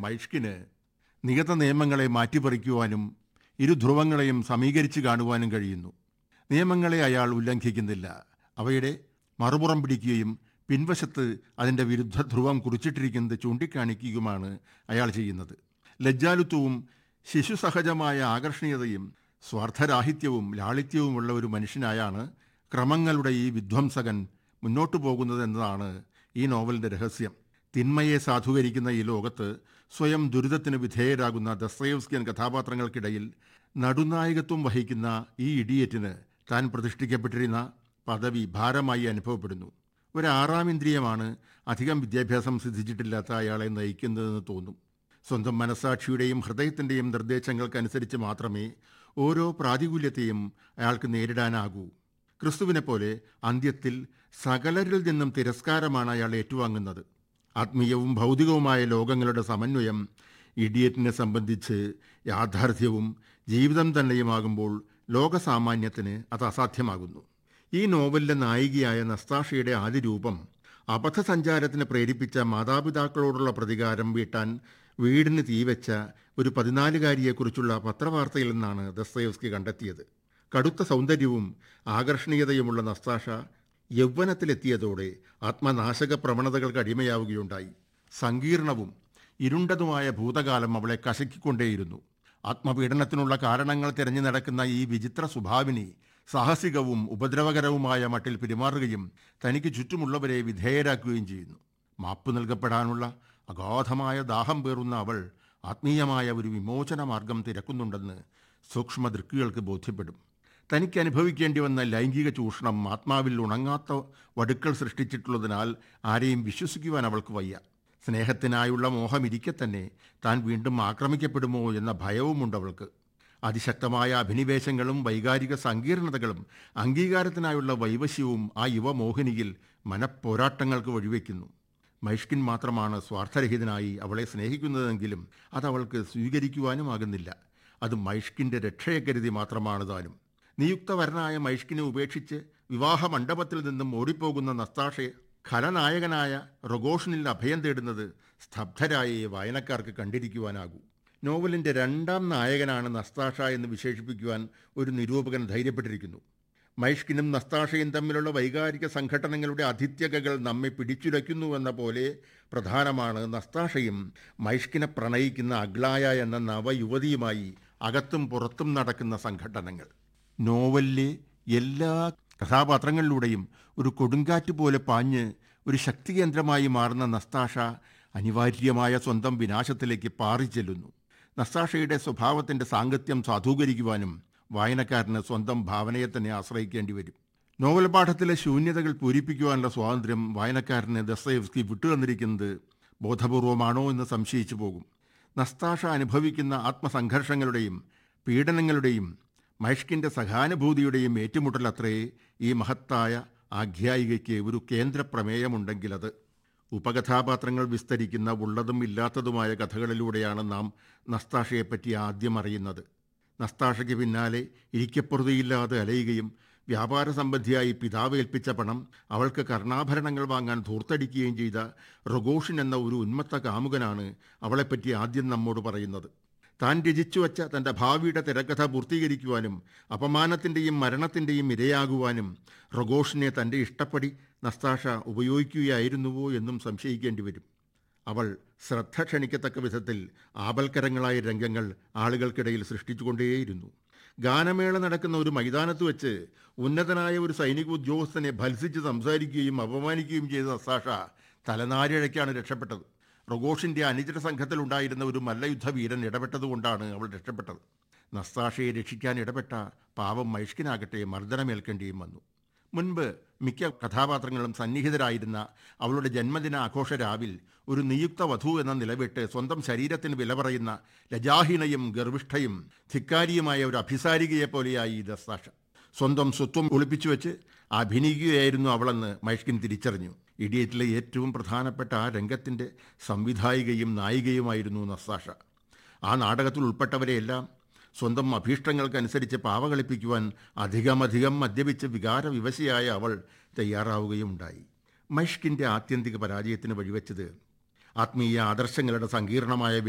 മൈഷ്കിന് നിയത നിയമങ്ങളെ മാറ്റിപ്പറിക്കുവാനും ഇരു ധ്രുവങ്ങളെയും സമീകരിച്ച് കാണുവാനും കഴിയുന്നു നിയമങ്ങളെ അയാൾ ഉല്ലംഘിക്കുന്നില്ല അവയുടെ മറുപുറം പിടിക്കുകയും പിൻവശത്ത് അതിൻ്റെ വിരുദ്ധ ധ്രുവം കുറിച്ചിട്ടിരിക്കുന്നത് ചൂണ്ടിക്കാണിക്കുകയുമാണ് അയാൾ ചെയ്യുന്നത് ലജ്ജാലുത്വവും ശിശുസഹജമായ ആകർഷണീയതയും സ്വാർത്ഥരാഹിത്യവും ലാളിത്യവുമുള്ള ഒരു മനുഷ്യനായാണ് ക്രമങ്ങളുടെ ഈ വിധ്വംസകൻ മുന്നോട്ടു പോകുന്നത് എന്നതാണ് ഈ നോവലിൻ്റെ രഹസ്യം തിന്മയെ സാധൂകരിക്കുന്ന ഈ ലോകത്ത് സ്വയം ദുരിതത്തിന് വിധേയരാകുന്ന ദസ്തയേവ്സ്കിയൻ കഥാപാത്രങ്ങൾക്കിടയിൽ നടുനായകത്വം വഹിക്കുന്ന ഈ ഇഡിയറ്റിന് താൻ പ്രതിഷ്ഠിക്കപ്പെട്ടിരുന്ന പദവി ഭാരമായി അനുഭവപ്പെടുന്നു ഒരു ആറാം ഇന്ദ്രിയമാണ് അധികം വിദ്യാഭ്യാസം സിദ്ധിച്ചിട്ടില്ലാത്ത അയാളെ നയിക്കുന്നതെന്ന് തോന്നും സ്വന്തം മനസാക്ഷിയുടെയും ഹൃദയത്തിൻ്റെയും നിർദ്ദേശങ്ങൾക്കനുസരിച്ച് മാത്രമേ ഓരോ പ്രാതികൂല്യത്തെയും അയാൾക്ക് നേരിടാനാകൂ ക്രിസ്തുവിനെ പോലെ അന്ത്യത്തിൽ സകലരിൽ നിന്നും തിരസ്കാരമാണ് അയാൾ ഏറ്റുവാങ്ങുന്നത് ആത്മീയവും ഭൗതികവുമായ ലോകങ്ങളുടെ സമന്വയം ഇഡിയറ്റിനെ സംബന്ധിച്ച് യാഥാർത്ഥ്യവും ജീവിതം തന്നെയുമാകുമ്പോൾ ലോകസാമാന്യത്തിന് അത് അസാധ്യമാകുന്നു ഈ നോവലിലെ നായികയായ നസ്താഷയുടെ ആദ്യ രൂപം അബദ്ധസഞ്ചാരത്തിന് പ്രേരിപ്പിച്ച മാതാപിതാക്കളോടുള്ള പ്രതികാരം വീട്ടാൻ വീടിന് തീവെച്ച ഒരു പതിനാലുകാരിയെക്കുറിച്ചുള്ള പത്രവാർത്തയിൽ നിന്നാണ് ദസ്തയേവ്സ്കി കണ്ടെത്തിയത് കടുത്ത സൗന്ദര്യവും ആകർഷണീയതയുമുള്ള നസ്താഷ യൗവനത്തിലെത്തിയതോടെ ആത്മനാശക പ്രവണതകൾക്ക് അടിമയാവുകയുണ്ടായി സങ്കീർണവും ഇരുണ്ടതുമായ ഭൂതകാലം അവളെ കശക്കിക്കൊണ്ടേയിരുന്നു ആത്മപീഡനത്തിനുള്ള കാരണങ്ങൾ തിരഞ്ഞു നടക്കുന്ന ഈ വിചിത്ര സ്വഭാവിനി സാഹസികവും ഉപദ്രവകരവുമായ മട്ടിൽ പെരുമാറുകയും തനിക്ക് ചുറ്റുമുള്ളവരെ വിധേയരാക്കുകയും ചെയ്യുന്നു മാപ്പ് നൽകപ്പെടാനുള്ള അഗാധമായ ദാഹം പേറുന്ന അവൾ ആത്മീയമായ ഒരു വിമോചന മാർഗം തിരക്കുന്നുണ്ടെന്ന് സൂക്ഷ്മ ദൃക്കുകൾക്ക് ബോധ്യപ്പെടും തനിക്ക് അനുഭവിക്കേണ്ടി വന്ന ലൈംഗിക ചൂഷണം ആത്മാവിൽ ഉണങ്ങാത്ത വടുക്കൾ സൃഷ്ടിച്ചിട്ടുള്ളതിനാൽ ആരെയും വിശ്വസിക്കുവാൻ അവൾക്ക് വയ്യ സ്നേഹത്തിനായുള്ള മോഹമിരിക്കെ തന്നെ താൻ വീണ്ടും ആക്രമിക്കപ്പെടുമോ എന്ന ഭയവുമുണ്ട് അവൾക്ക് അതിശക്തമായ അഭിനിവേശങ്ങളും വൈകാരിക സങ്കീർണതകളും അംഗീകാരത്തിനായുള്ള വൈവശ്യവും ആ യുവമോഹിനിയിൽ മനപ്പോരാട്ടങ്ങൾക്ക് വഴിവെക്കുന്നു മൈഷ്കിൻ മാത്രമാണ് സ്വാർത്ഥരഹിതനായി അവളെ സ്നേഹിക്കുന്നതെങ്കിലും അതവൾക്ക് സ്വീകരിക്കുവാനുമാകുന്നില്ല അത് മൈഷ്കിൻ്റെ രക്ഷയെ കരുതി മാത്രമാണ് താനും നിയുക്തവരനായ മൈഷ്കിനെ ഉപേക്ഷിച്ച് വിവാഹ മണ്ഡപത്തിൽ നിന്നും ഓടിപ്പോകുന്ന നസ്താഷെ ഖലനായകനായ റൊഗോഷനിൽ അഭയം തേടുന്നത് സ്തബ്ധരായ വായനക്കാർക്ക് കണ്ടിരിക്കുവാനാകൂ നോവലിൻ്റെ രണ്ടാം നായകനാണ് നസ്താഷ എന്ന് വിശേഷിപ്പിക്കുവാൻ ഒരു നിരൂപകൻ ധൈര്യപ്പെട്ടിരിക്കുന്നു മൈഷ്കിനും നസ്താഷയും തമ്മിലുള്ള വൈകാരിക സംഘടനകളുടെ അധിത്യകകൾ നമ്മെ പിടിച്ചുലയ്ക്കുന്നുവെന്ന പോലെ പ്രധാനമാണ് നസ്താഷയും മൈഷ്കിനെ പ്രണയിക്കുന്ന അഗ്ലായ എന്ന നവയുവതിയുമായി അകത്തും പുറത്തും നടക്കുന്ന സംഘടനകൾ നോവലിലെ എല്ലാ കഥാപാത്രങ്ങളിലൂടെയും ഒരു കൊടുങ്കാറ്റ് പോലെ പാഞ്ഞ് ഒരു ശക്തികേന്ദ്രമായി മാറുന്ന നസ്താഷ അനിവാര്യമായ സ്വന്തം വിനാശത്തിലേക്ക് പാറിച്ചെല്ലുന്നു നസ്താഷയുടെ സ്വഭാവത്തിൻ്റെ സാങ്കത്യം സാധൂകരിക്കുവാനും വായനക്കാരന് സ്വന്തം ഭാവനയെ തന്നെ ആശ്രയിക്കേണ്ടി വരും നോവൽ പാഠത്തിലെ ശൂന്യതകൾ പൂരിപ്പിക്കുവാനുള്ള സ്വാതന്ത്ര്യം വായനക്കാരന് ദസ്തയേവ്സ്കി വിട്ടുതന്നിരിക്കുന്നത് ബോധപൂർവമാണോ എന്ന് സംശയിച്ചു പോകും നസ്താഷ അനുഭവിക്കുന്ന ആത്മസംഘർഷങ്ങളുടെയും പീഡനങ്ങളുടെയും മൈഷ്കിൻ്റെ സഹാനുഭൂതിയുടെയും ഏറ്റുമുട്ടലത്രേ ഈ മഹത്തായ ആഖ്യായികയ്ക്ക് ഒരു കേന്ദ്ര പ്രമേയമുണ്ടെങ്കിൽ അത് ഉപകഥാപാത്രങ്ങൾ വിസ്തരിക്കുന്ന ഉള്ളതും ഇല്ലാത്തതുമായ കഥകളിലൂടെയാണ് നാം നസ്താഷയെപ്പറ്റി ആദ്യം അറിയുന്നത് നസ്താഷയ്ക്ക് പിന്നാലെ ഇരിക്കപ്പുറതിയില്ലാതെ അലയുകയും വ്യാപാര സംബന്ധിയായി പിതാവ് ഏൽപ്പിച്ച പണം അവൾക്ക് കർണാഭരണങ്ങൾ വാങ്ങാൻ ധൂർത്തടിക്കുകയും ചെയ്ത റൊഗോഷൻ എന്ന ഒരു ഉന്മത്ത കാമുകനാണ് അവളെപ്പറ്റി ആദ്യം നമ്മോട് പറയുന്നത് താൻ രചിച്ചു വച്ച തൻ്റെ ഭാവിയുടെ തിരക്കഥ പൂർത്തീകരിക്കുവാനും അപമാനത്തിൻ്റെയും മരണത്തിൻ്റെയും ഇരയാകുവാനും റൊഗോഷിനെ തൻ്റെ ഇഷ്ടപ്പടി നസ്താഷ ഉപയോഗിക്കുകയായിരുന്നുവോ എന്നും സംശയിക്കേണ്ടി വരും അവൾ ശ്രദ്ധ ക്ഷണിക്കത്തക്ക വിധത്തിൽ ആപൽക്കരങ്ങളായ രംഗങ്ങൾ ആളുകൾക്കിടയിൽ സൃഷ്ടിച്ചുകൊണ്ടേയിരുന്നു ഗാനമേള നടക്കുന്ന ഒരു മൈതാനത്ത് വെച്ച് ഉന്നതനായ ഒരു സൈനിക ഉദ്യോഗസ്ഥനെ ഭത്സിച്ച് സംസാരിക്കുകയും അപമാനിക്കുകയും ചെയ്ത നസ്താഷ തലനാരിഴയ്ക്കാണ് രക്ഷപ്പെട്ടത് റൊഗോഷിൻ്റെ അനുചര സംഘത്തിലുണ്ടായിരുന്ന ഒരു മല്ലയുദ്ധ വീരൻ ഇടപെട്ടതുകൊണ്ടാണ് അവൾ രക്ഷപ്പെട്ടത് നസ്താഷയെ രക്ഷിക്കാൻ ഇടപെട്ട പാവം മൈഷ്കിനാകട്ടെ മർദ്ദനമേൽക്കേണ്ടിയും വന്നു മുൻപ് മിക്ക കഥാപാത്രങ്ങളും സന്നിഹിതരായിരുന്ന അവളുടെ ജന്മദിന ആഘോഷ രാവിൽ ഒരു നിയുക്ത വധു എന്ന നിലവിട്ട് സ്വന്തം ശരീരത്തിന് വില പറയുന്ന ലജാഹീനയും ഗർവിഷ്ഠയും ധിക്കാരിയുമായ ഒരു അഭിസാരികയെ പോലെയായി ദസ്താഷ സ്വന്തം സ്വത്വം ഒളിപ്പിച്ചു വെച്ച് അഭിനയിക്കുകയായിരുന്നു അവളെന്ന് മൈഷ്കിൻ തിരിച്ചറിഞ്ഞു ഇഡിയറ്റിലെ ഏറ്റവും പ്രധാനപ്പെട്ട ആ രംഗത്തിൻ്റെ സംവിധായികയും നായികയുമായിരുന്നു നസ്താഷ ആ നാടകത്തിൽ ഉൾപ്പെട്ടവരെയെല്ലാം സ്വന്തം അഭീഷ്ടങ്ങൾക്കനുസരിച്ച് പാവകളിപ്പിക്കുവാൻ അധികമധികം മദ്യപിച്ച് വികാരവിവശയായ അവൾ തയ്യാറാവുകയുണ്ടായി മൈഷ്കിൻ്റെ ആത്യന്തിക പരാജയത്തിന് വഴിവെച്ചത് ആത്മീയ ആദർശങ്ങളുടെ സങ്കീർണമായ